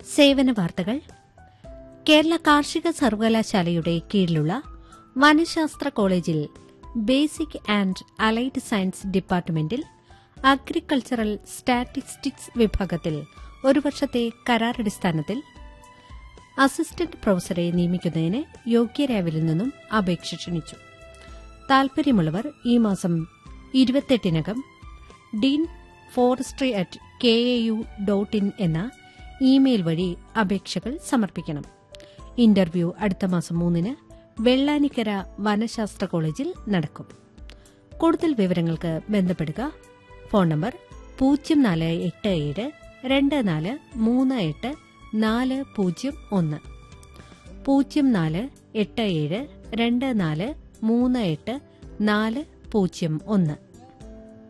സേവന വാർത്തകൾ കേരള കാർഷിക സർവകലാശാലയുടെ കീഴിലുള്ള വനശാസ്ത്ര കോളേജിൽ ബേസിക് ആൻഡ് അലൈഡ് സയൻസ് ഡിപ്പാർട്ട്മെന്റിൽ അഗ്രികൾച്ചറൽ സ്റ്റാറ്റിസ്റ്റിക്സ് വിഭാഗത്തിൽ ഒരു വർഷത്തെ കരാറടിസ്ഥാനത്തിൽ അസിസ്റ്റന്റ് പ്രൊഫസറെ നിയമിക്കുന്നതിന് യോഗ്യരായവരിൽ നിന്നും അപേക്ഷ ക്ഷണിച്ചു താൽപര്യമുള്ളവർ ഈ മാസം ഇരുപത്തെട്ടിനകം dean forestry at K A U dot in എന്ന ഇമെയിൽ വഴി അപേക്ഷകൾ സമർപ്പിക്കണം ഇന്റർവ്യൂ അടുത്ത മാസം മൂന്നിന് വെള്ളാനിക്കര വനശാസ്ത്ര കോളേജിൽ നടക്കും കൂടുതൽ വിവരങ്ങൾക്ക് ബന്ധപ്പെടുക ഫോൺ നമ്പർ പൂജ്യം നാല് എട്ട് ഏഴ് രണ്ട് നാല് മൂന്ന് എട്ട് നാല് പൂജ്യം ഒന്ന് പൂജ്യം നാല് എട്ട് ഏഴ് രണ്ട് നാല് മൂന്ന് എട്ട് നാല് പൂജ്യം ഒന്ന്